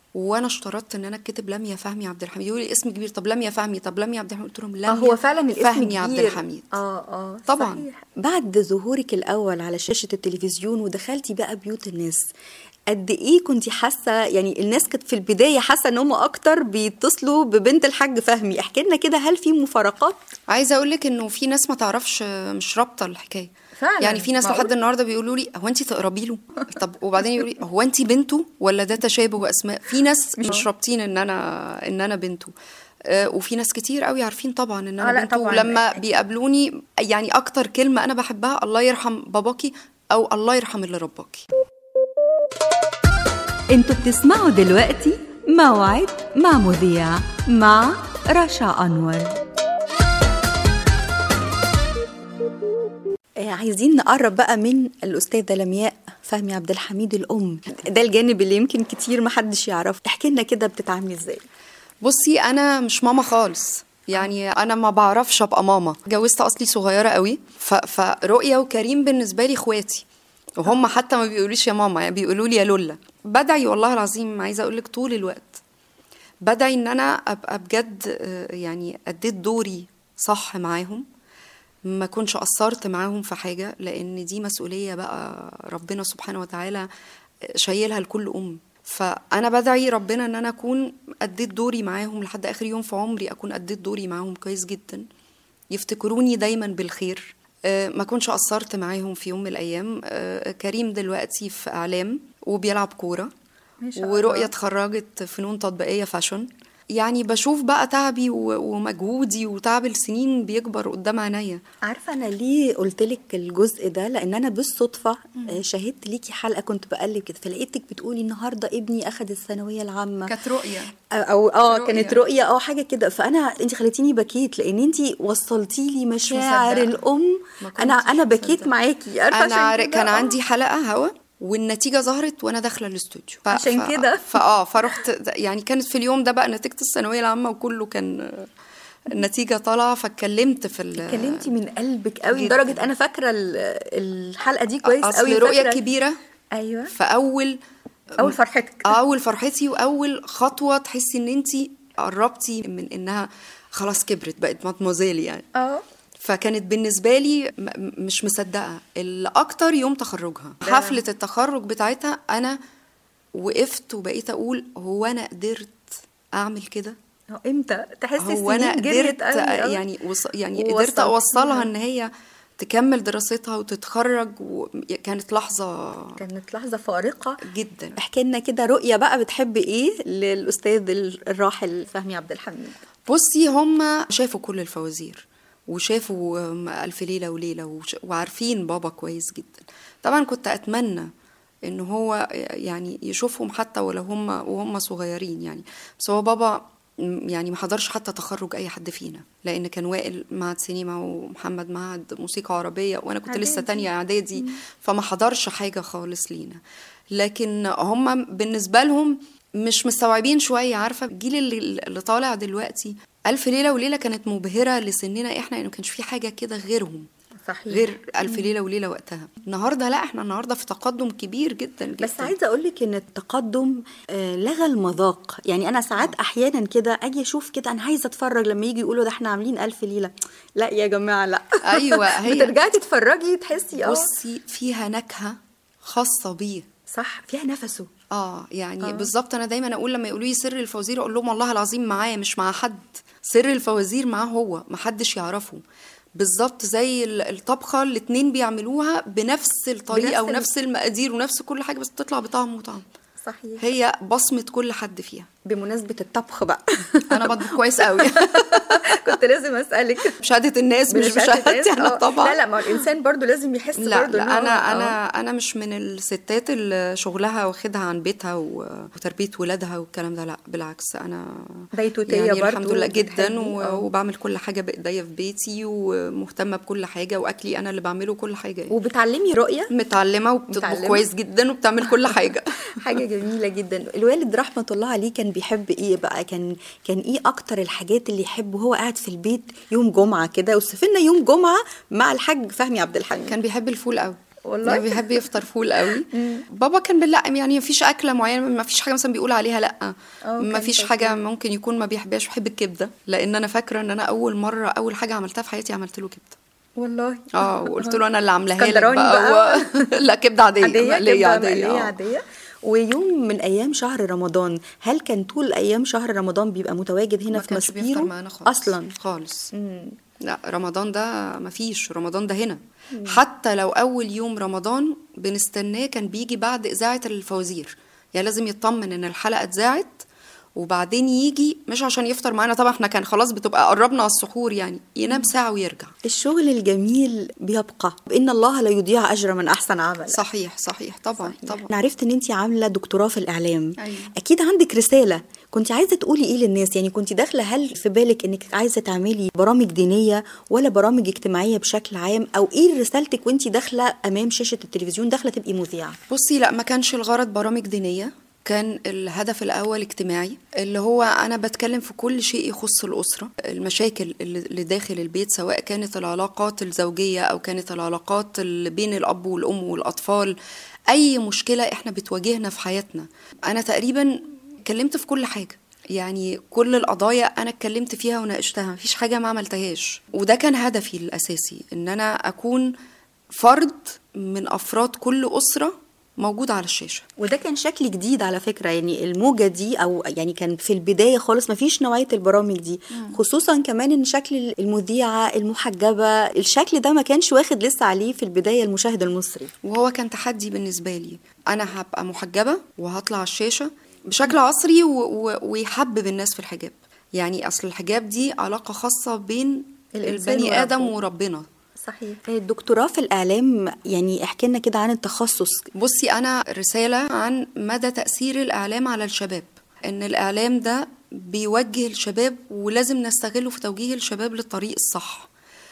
وانا اشترطت ان انا اكتب لميا فهمي عبد الحميد يقول لي اسم كبير طب لميا فهمي طب لميا عبد الحميد قلت لهم آه لميا هو فعلا الاسم فهمي كبير. عبد الحميد اه اه طبعاً. صحيح. بعد ظهورك الاول على شاشه التلفزيون ودخلتي بقى بيوت الناس قد ايه كنت حاسه يعني الناس كانت في البدايه حاسه ان هم اكتر بيتصلوا ببنت الحاج فهمي احكي لنا كده هل في مفارقات عايزه اقول لك انه في ناس ما تعرفش مش رابطه الحكايه فعلا يعني في ناس معقول؟ لحد النهارده بيقولوا لي هو انت تقربي له طب وبعدين يقولوا لي هو انت بنته ولا ده تشابه اسماء في ناس مش رابطين ان انا ان انا بنته آه، وفي ناس كتير قوي عارفين طبعا ان انا آه، لا بنته طبعاً. ولما بيقابلوني يعني اكتر كلمه انا بحبها الله يرحم باباكي او الله يرحم اللي رباكي انتوا بتسمعوا دلوقتي موعد مع مذيع مع رشا أنور آه، عايزين نقرب بقى من الأستاذة لمياء فهمي عبد الحميد الأم ده الجانب اللي يمكن كتير محدش يعرفه احكي لنا كده بتتعاملي ازاي بصي انا مش ماما خالص يعني انا ما بعرفش ابقى ماما اتجوزت اصلي صغيره قوي ف... فرؤيا وكريم بالنسبه لي اخواتي وهم حتى ما بيقوليش يا ماما يعني بيقولوا لي يا لولا بدعي والله العظيم عايزه اقول لك طول الوقت بدعي ان انا ابقى بجد آه، يعني اديت دوري صح معاهم ما كنش قصرت معاهم في حاجه لان دي مسؤوليه بقى ربنا سبحانه وتعالى شايلها لكل ام فانا بدعي ربنا ان انا اكون اديت دوري معاهم لحد اخر يوم في عمري اكون اديت دوري معاهم كويس جدا يفتكروني دايما بالخير آه، ما كنش قصرت معاهم في يوم من الايام آه، كريم دلوقتي في اعلام وبيلعب كوره ما شاء ورؤية الله. اتخرجت فنون تطبيقية فاشن يعني بشوف بقى تعبي و- ومجهودي وتعب السنين بيكبر قدام عينيا عارفه انا ليه قلت لك الجزء ده لان انا بالصدفه آه، شاهدت ليكي حلقه كنت بقلب كده فلقيتك بتقولي النهارده ابني اخذ الثانويه العامه كانت رؤية او اه رؤية. كانت رؤيه اه حاجه كده فانا انت خليتيني بكيت لان انت وصلتي لي مشاعر مصدقة. الام ما كنتش انا انا بكيت مصدقة. معاكي عارفه انا عشان عار- كده، كان آه. عندي حلقة هوا والنتيجة ظهرت وانا داخلة الاستوديو ف... عشان ف... كده. فاه فرحت يعني كانت في اليوم ده بقى نتيجة الثانوية العامة وكله كان آه، النتيجة طالعة فاتكلمت في ال... اتكلمتي من قلبك قوي جداً. لدرجه انا فاكره ال- الحلقه دي كويس اصل قوي رؤية فاكرة- كبيرة ايوه فاول اول فرحتك اول فرحتي واول خطوه تحسي ان انت قربتي من انها خلاص كبرت بقت ماتموزيل يعني اه فكانت بالنسبه لي م- م- مش مصدقه الاكتر يوم تخرجها ده- حفله التخرج بتاعتها انا وقفت وبقيت اقول هو انا قدرت اعمل كده هو امتى تحسي هو انا السنين جريت قدرت قوي قوي. يعني وص... يعني قدرت ووصلتيها. اوصلها ان هي تكمل دراستها وتتخرج وكانت لحظه كانت لحظه فارقه جدا احكي لنا كده رؤيه بقى بتحب ايه للاستاذ الراحل فهمي عبد الحميد بصي هم شافوا كل الفوازير وشافوا أم، ألف ليلة وليلة وش- وعارفين بابا كويس جدا طبعا كنت أتمنى إن هو يعني يشوفهم حتى ولو هم وهم صغيرين يعني بس هو بابا م- يعني ما حضرش حتى تخرج أي حد فينا لأن كان وائل معهد سينما ومحمد معهد موسيقى عربية وأنا كنت لسه إعدادي. تانية إعدادي فما حضرش حاجة خالص لينا لكن هم بالنسبة لهم مش مستوعبين شوية عارفة الجيل اللي, اللي طالع دلوقتي ألف ليلة وليلة كانت مبهرة لسننا إحنا إنه كانش في حاجة كده غيرهم صحيح غير ألف ليلة وليلة وقتها النهاردة لا إحنا النهاردة في تقدم كبير جدا جدا بس عايزه اقول لك ان التقدم آه، لغى المذاق يعني انا ساعات احيانا كده اجي اشوف كده انا عايزه اتفرج لما يجي يقولوا ده احنا عاملين الف ليله لا يا جماعه لا أيوة هي بترجعي تتفرجي تحسي اه بصي فيها نكهة خاصة بيه صح فيها نفسه اه يعني آه. آه. بالظبط انا دايما اقول لما يقولوا لي سر الفوازير اقول لهم والله العظيم معايا مش مع حد سر الفوازير معاه هو محدش يعرفه بالظبط زي ال- الطبخه الاتنين بيعملوها بنفس الطريقه بنفس ال- ونفس المقادير ونفس كل حاجه بس بتطلع بطعم وطعم صحيح هي بصمه كل حد فيها بمناسبه الطبخ بقى انا بطبخ كويس قوي كنت لازم اسالك بشهاده الناس مش بشهادة بشهادتي ناس، انا آه. طبعا لا لا ما هو الانسان برضو لازم يحس لا برضو إن لا هو- انا آه. انا انا مش من الستات اللي شغلها واخدها عن بيتها و- وتربيه ولادها والكلام ده لا بالعكس انا بيتوتية يعني برضو الحمد لله بتحبي، جدا و- آه. وبعمل كل حاجه بايديا في بيتي ومهتمه بكل حاجه واكلي انا اللي بعمله كل حاجه يعني. وبتعلمي رؤيه متعلمه وبتطبخ متعلمة. كويس جدا وبتعمل كل حاجه حاجه جميله جدا الوالد رحمه الله عليه كان بيحب ايه بقى كان كان ايه اكتر الحاجات اللي يحبه هو قاعد في البيت يوم جمعه كده وصف لنا يوم جمعه مع الحاج فهمي عبد الحميد كان بيحب الفول قوي والله بيحب يفطر فول قوي بابا كان بنلقم يعني مفيش اكله معينه مفيش حاجه مثلا بيقول عليها لا مفيش حاجه ممكن يكون ما بيحبهاش بحب الكبده لان انا فاكره ان انا اول مره اول حاجه عملتها في حياتي عملت له كبده والله اه وقلت له انا اللي عاملاها لك اسكندراني بقى, بقى. و... لا كبده عاديه عادية مقليه كبدة عاديه مقلية آه. عادية ويوم من ايام شهر رمضان هل كان طول ايام شهر رمضان بيبقى متواجد هنا ما في كانش بيفطر ماسبيرو معانا خالص اصلا خالص لا رمضان ده مفيش رمضان ده هنا حتى لو اول يوم رمضان بنستناه كان بيجي بعد اذاعه الفوازير يعني لازم يطمن ان الحلقه اتذاعت وبعدين يجي مش عشان يفطر معانا طبعا احنا كان خلاص بتبقى قربنا على السحور يعني ينام ساعه ويرجع الشغل الجميل بيبقى ان الله لا يضيع اجر من احسن عمل صحيح صحيح طبعا طبعا انا عرفت ان انت عامله دكتوراه في الاعلام أيوة. اكيد عندك رساله كنت عايزه تقولي ايه للناس يعني كنت داخله هل في بالك انك عايزه تعملي برامج دينيه ولا برامج اجتماعيه بشكل عام او ايه رسالتك وانت داخله امام شاشه التلفزيون داخله تبقي مذيعه بصي لا ما كانش الغرض برامج دينية كان الهدف الأول اجتماعي اللي هو أنا بتكلم في كل شيء يخص الأسرة المشاكل اللي اللي داخل البيت سواء كانت العلاقات الزوجية أو كانت العلاقات اللي بين الأب والأم والأطفال أي مشكلة إحنا بتواجهنا في حياتنا أنا تقريبا اتكلمت في كل حاجة يعني كل القضايا انا اتكلمت فيها وناقشتها مفيش حاجه ما عملتهاش وده كان هدفي الاساسي ان انا اكون فرد من افراد كل اسره موجود على الشاشه وده كان شكل جديد على فكره يعني الموجه دي او يعني كان في البدايه خالص ما فيش نوعيه البرامج دي خصوصا كمان ان شكل المذيعه المحجبه الشكل ده ما كانش واخد لسه عليه في البدايه المشاهد المصري وهو كان تحدي بالنسبه لي انا هبقى محجبه وهطلع على الشاشه بشكل عصري و- و- ويحبب الناس في الحجاب يعني اصل الحجاب دي علاقه خاصه بين الإنسان البني ادم وربه. وربنا صحيح الدكتوراه في الاعلام يعني احكي لنا كده عن التخصص بصي انا رساله عن مدى تاثير الاعلام على الشباب ان الاعلام ده بيوجه الشباب ولازم نستغله في توجيه الشباب للطريق الصح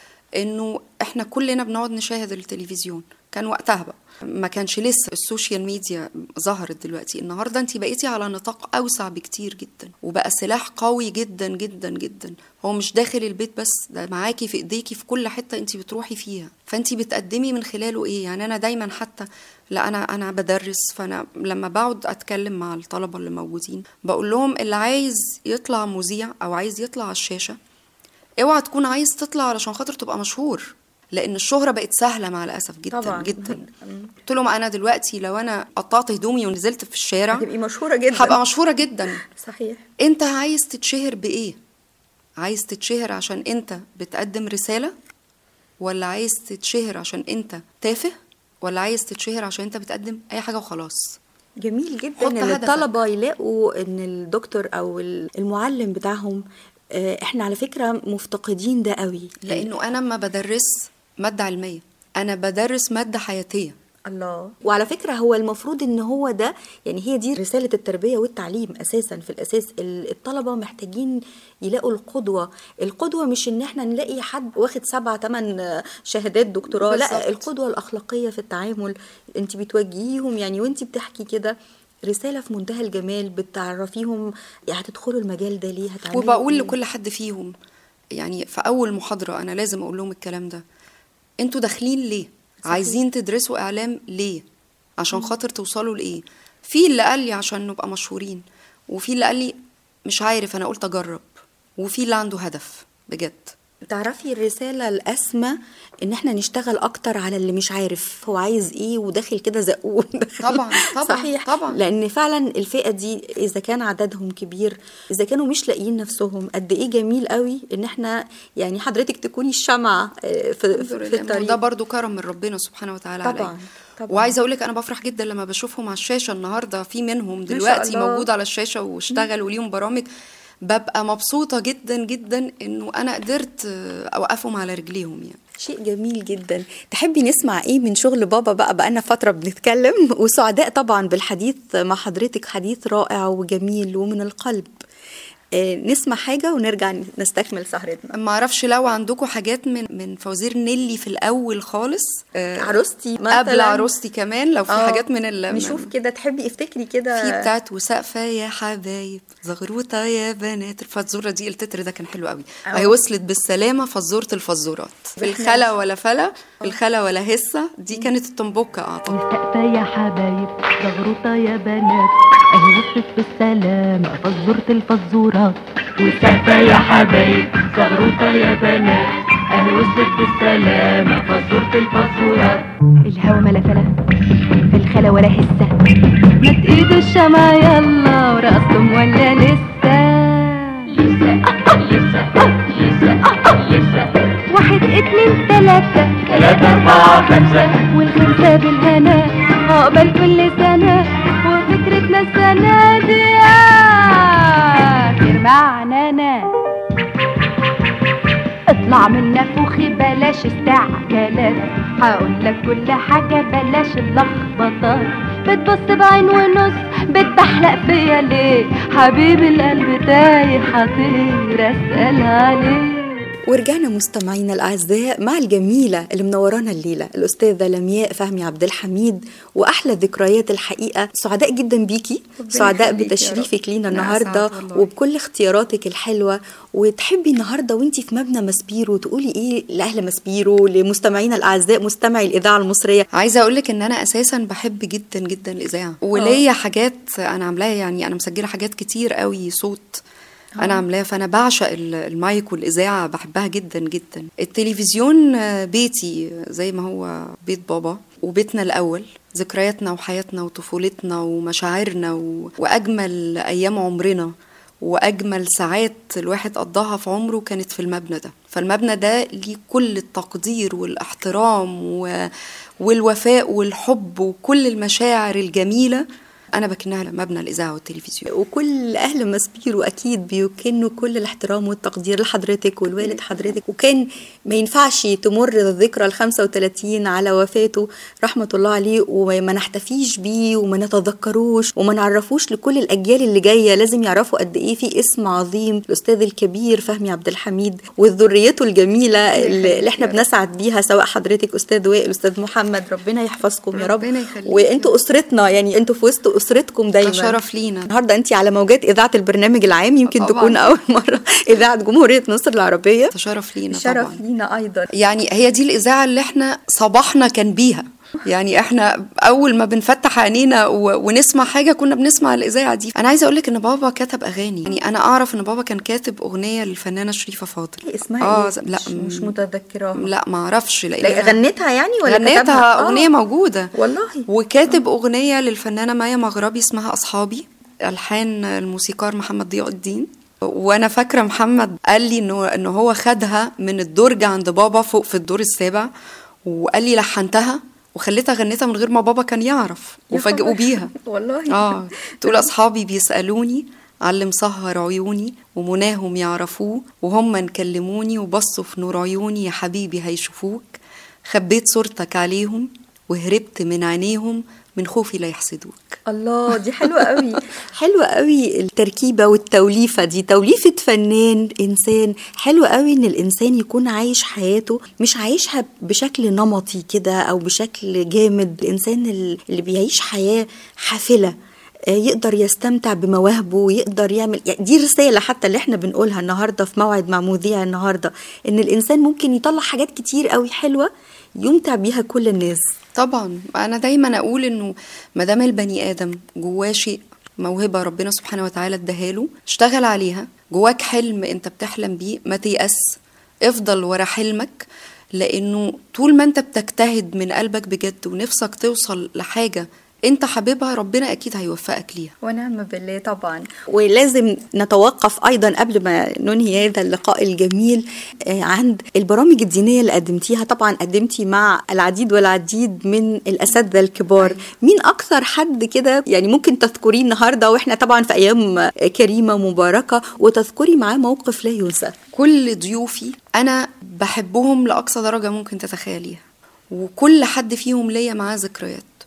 انه احنا كلنا بنقعد نشاهد التلفزيون كان وقتها بقى ما كانش لسه السوشيال ميديا ظهرت دلوقتي النهارده انت بقيتي على نطاق اوسع بكتير جدا وبقى سلاح قوي جدا جدا جدا هو مش داخل البيت بس ده معاكي في ايديكي في كل حته انت بتروحي فيها فانت بتقدمي من خلاله ايه يعني انا دايما حتى لا انا انا بدرس فانا لما بقعد اتكلم مع الطلبه اللي موجودين بقول لهم اللي عايز يطلع مذيع او عايز يطلع على الشاشه اوعى تكون عايز تطلع علشان خاطر تبقى مشهور لان الشهره بقت سهله مع الاسف جدا طبعاً. جدا قلت لهم انا دلوقتي لو انا قطعت هدومي ونزلت في الشارع هتبقي مشهوره جدا هبقى مشهوره جدا صحيح انت عايز تتشهر بايه عايز تتشهر عشان انت بتقدم رساله ولا عايز تتشهر عشان انت تافه ولا عايز تتشهر عشان انت بتقدم اي حاجه وخلاص جميل جدا حط ان هدفك. الطلبه يلاقوا ان الدكتور او المعلم بتاعهم آه، احنا على فكره مفتقدين ده قوي لانه انا ما بدرس ماده علميه انا بدرس ماده حياتيه الله وعلى فكرة هو المفروض ان هو ده يعني هي دي رسالة التربية والتعليم اساسا في الاساس ال- الطلبة محتاجين يلاقوا القدوة القدوة مش ان احنا نلاقي حد واخد سبعة تمن شهادات دكتوراه لا بالظبط. القدوة الاخلاقية في التعامل انت بتوجهيهم يعني وانت بتحكي كده رسالة في منتهى الجمال بتعرفيهم يعني هتدخلوا المجال ده ليه هتعملوا وبقول إيه؟ لكل حد فيهم يعني في اول محاضره انا لازم اقول لهم الكلام ده انتوا داخلين ليه صحيح. عايزين تدرسوا اعلام ليه عشان خاطر توصلوا لايه في اللي قال لي عشان نبقى مشهورين وفي اللي قال لي مش عارف انا قلت اجرب وفي اللي عنده هدف بجد تعرفي الرسالة الأسمى إن إحنا نشتغل أكتر على اللي مش عارف هو عايز إيه وداخل كده زقوه طبعا طبعا صحيح طبعا لأن فعلا الفئة دي إذا كان عددهم كبير إذا كانوا مش لاقيين نفسهم قد إيه جميل قوي إن إحنا يعني حضرتك تكوني الشمعة آه، في, في وده الطريق برضو كرم من ربنا سبحانه وتعالى طبعاً، عليا طبعاً. وعايزه اقول لك انا بفرح جدا لما بشوفهم على الشاشه النهارده في منهم شاء دلوقتي الله. موجود على الشاشه واشتغلوا ليهم برامج ببقى مبسوطه جدا جدا انه انا قدرت آه، اوقفهم على رجليهم يعني شيء جميل جدا تحبي نسمع ايه من شغل بابا بقى بقالنا فتره بنتكلم وسعداء طبعا بالحديث مع حضرتك حديث رائع وجميل ومن القلب آه، نسمع حاجه ونرجع نستكمل سهرتنا ما اعرفش لو عندكم حاجات من من فوزير نيلي في الاول خالص آه، عروستي قبل مثلاً. عروستي كمان لو في آه، حاجات من ال نشوف كده تحبي افتكري كده في بتاعت وسقفة يا حبايب زغروطة يا بنات الفزورة دي التتر ده كان حلو قوي أه. هي وصلت بالسلامة فزورة الفزورات في الخلا ولا فلا في الخلا ولا هسة دي كانت الطنبوكة اعتقد وسقفة يا حبايب زغروطة يا بنات اهي وصلت بالسلامة فزورة الفزورات وسقفة يا حبايب زغروطة يا بنات اهي وصلت بالسلامة فزورة الفزورات الهوا ملا فلا في الخلا ولا هسة مد ايد الشمع يلا ورقصتم ولا لسه لسه لسه لسه لسه واحد اتنين تلاتة تلاتة أربعة خمسة والخمسة بالهنا عقبال كل سنة وفكرتنا السنة دي آخر معنانا اطلع من نافوخي بلاش استعجالات هقول لك كل حاجة بلاش اللخبطات بتبص بعين ونص بتبحلق فيا ليه حبيبي القلب تايه حطير اسأل عليه ورجعنا مستمعينا الاعزاء مع الجميله اللي منورانا الليله الاستاذه لمياء فهمي عبد الحميد واحلى ذكريات الحقيقه سعداء جدا بيكي ربنا سعداء يخليك يا بتشريفك لينا أنا النهارده أسعد والله. وبكل اختياراتك الحلوه وتحبي النهارده وانتي في مبنى مسبيرو تقولي ايه لاهل مسبيرو لمستمعينا الاعزاء مستمعي الاذاعه المصريه عايزه اقول لك ان انا اساسا بحب جدا جدا الاذاعه وليا حاجات انا عاملاها يعني انا مسجله حاجات كتير قوي صوت انا عاملاها فانا بعشق ال- المايك والاذاعه بحبها جدا جدا التلفزيون آه، بيتي زي ما هو بيت بابا وبيتنا الاول ذكرياتنا وحياتنا وطفولتنا ومشاعرنا و... واجمل ايام عمرنا واجمل ساعات الواحد قضاها في عمره كانت في المبنى ده فالمبنى ده ليه كل التقدير والاحترام و... والوفاء والحب وكل المشاعر الجميله انا بكنها لمبنى الاذاعه والتلفزيون وكل اهل مسبيرو اكيد بيكنوا كل الاحترام والتقدير لحضرتك والوالد حضرتك وكان ما ينفعش تمر الذكرى ال 35 على وفاته رحمه الله عليه وما نحتفيش بيه وما نتذكروش وما نعرفوش لكل الاجيال اللي جايه لازم يعرفوا قد ايه في اسم عظيم الاستاذ الكبير فهمي عبد الحميد وذريته الجميله اللي اللي احنا بنسعد بيها سواء حضرتك استاذ وائل استاذ محمد ربنا يحفظكم يا رب ربنا يخليك. وانتوا اسرتنا يعني انتوا في وسط اسرتكم دايما ده شرف لينا النهارده انت على موجات اذاعه البرنامج العام يمكن طبعاً. تكون اول مره اذاعه جمهوريه مصر العربيه شرف لينا شرف طبعا لينا ايضا يعني هي دي الاذاعه اللي احنا صباحنا كان بيها يعني احنا اول ما بنفتح عينينا و... ونسمع حاجه كنا بنسمع الاذاعه دي انا عايزه اقول لك ان بابا كتب اغاني يعني انا اعرف ان بابا كان كاتب اغنيه للفنانه شريفه فاضل اسمها اه ايه ز- لا مش, مش متذكراها لا ما اعرفش لا غنتها يعني ولا غنيتها كتبها؟ آه. اغنيه موجوده والله وكاتب اغنيه للفنانه مايا مغربي اسمها اصحابي الحان الموسيقار محمد ضياء الدين وانا فاكره محمد قال لي انه انه هو خدها من الدرج عند بابا فوق في الدور السابع وقال لي لحنتها وخليتها غنيتها من غير ما بابا كان يعرف يا وفاجئوا خبر. بيها والله اه تقول اصحابي بيسالوني على اللي مسهر عيوني ومناهم يعرفوه وهم نكلموني وبصوا في نور عيوني يا حبيبي هيشوفوك خبيت صورتك عليهم وهربت من عينيهم من خوفي لا يحسدوك الله دي حلوة قوي حلوة قوي التركيبة والتوليفة دي توليفة فنان إنسان حلوة قوي إن الإنسان يكون عايش حياته مش عايشها بشكل نمطي كده أو بشكل جامد الإنسان اللي بيعيش حياة حافلة آه، يقدر يستمتع بمواهبه ويقدر يعمل يعني دي رسالة حتى اللي احنا بنقولها النهاردة في موعد مع مذيع النهاردة إن الإنسان ممكن يطلع حاجات كتير قوي حلوة يمتع بيها كل الناس طبعا انا دايما اقول انه ما دام البني ادم جواه شيء موهبه ربنا سبحانه وتعالى اداهاله اشتغل عليها جواك حلم انت بتحلم بيه ما تيأس افضل ورا حلمك لانه طول ما انت بتجتهد من قلبك بجد ونفسك توصل لحاجه انت حاببها ربنا اكيد هيوفقك ليها ونعم بالله طبعا ولازم نتوقف ايضا قبل ما ننهي هذا اللقاء الجميل آه، عند البرامج الدينيه اللي قدمتيها طبعا قدمتي مع العديد والعديد من الاساتذه الكبار مين اكثر حد كده يعني ممكن تذكريه النهارده واحنا طبعا في ايام آه، كريمه مباركه وتذكري معاه موقف لا ينسى كل ضيوفي انا بحبهم لاقصى درجه ممكن تتخيليها وكل حد فيهم ليا معاه ذكريات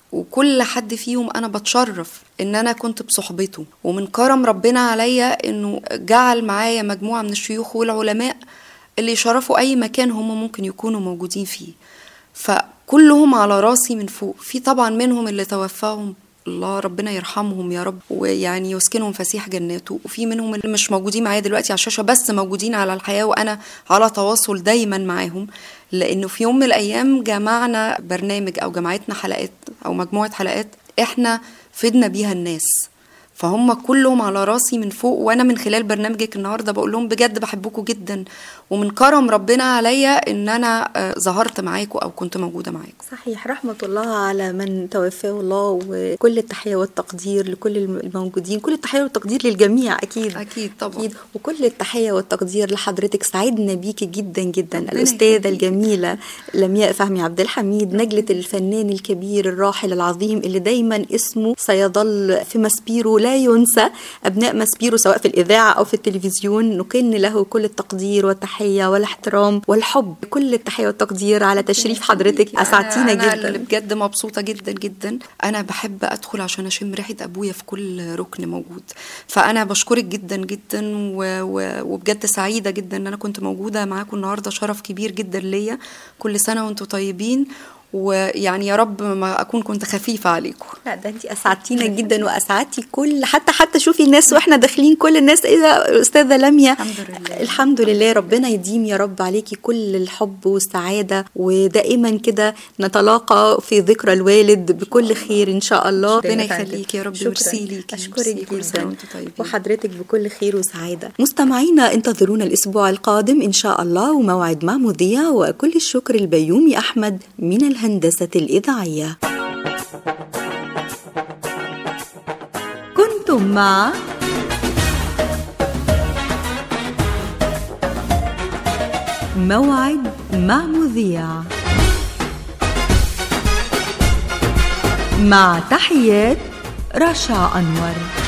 وكل حد فيهم انا بتشرف ان انا كنت بصحبته ومن كرم ربنا عليا انه جعل معايا مجموعه من الشيوخ والعلماء اللي يشرفوا اي مكان هم ممكن يكونوا موجودين فيه فكلهم على راسي من فوق في طبعا منهم اللي توفاهم الله ربنا يرحمهم يا رب ويعني يسكنهم فسيح جناته وفي منهم اللي مش موجودين معايا دلوقتي على الشاشه بس موجودين على الحياه وانا على تواصل دايما معاهم لانه في يوم من الايام جمعنا برنامج او جمعتنا حلقات او مجموعه حلقات احنا فدنا بيها الناس فهم كلهم على راسي من فوق وانا من خلال برنامجك النهارده بقول لهم بجد بحبكم جدا ومن كرم ربنا عليا ان انا آه، ظهرت معاكم او كنت موجوده معاكم صحيح رحمة الله على من توفاه الله وكل التحية والتقدير لكل الموجودين كل التحية والتقدير للجميع أكيد أكيد طبعا أكيد وكل التحية والتقدير لحضرتك سعدنا بيكي جدا جدا الأستاذة الجميلة لمياء فهمي عبد الحميد نجلة الفنان الكبير الراحل العظيم اللي دايما اسمه سيظل في مسبيرو لا ينسى أبناء مسبيرو سواء في الإذاعة أو في التلفزيون نكن له كل التقدير والتحية والاحترام والحب كل التحية والتقدير على تشريف حضرتك أسعدتينا أنا جدا اللي بجد مبسوطة جدا جدا أنا بحب أدخل عشان أشم ريحة أبويا في كل ركن موجود فأنا بشكرك جدا جدا و... و... وبجد سعيدة جدا إن أنا كنت موجودة معاكم النهاردة شرف كبير جدا ليا كل سنة وأنتم طيبين ويعني يا رب ما أكون كنت خفيفة عليكم لا ده انت اسعدتينا جدا واسعدتي كل حتى حتى شوفي الناس واحنا داخلين كل الناس ايه ده استاذه لميا الحمد لله الحمد لله ربنا يديم يا رب عليكي كل الحب والسعاده ودائما كده نتلاقى في ذكرى الوالد بكل خير ان شاء الله ربنا يخليك يا رب شكراً. ويرسي ليكي اشكرك ويرسي كل سنة جدا وأنتم طيبين. وحضرتك بكل خير وسعاده مستمعينا انتظرونا الاسبوع القادم ان شاء الله وموعد مع مذيع وكل الشكر البيومي احمد من الهندسه الاذاعيه كنتم مع موعد مع مذيع مع تحيات رشا أنور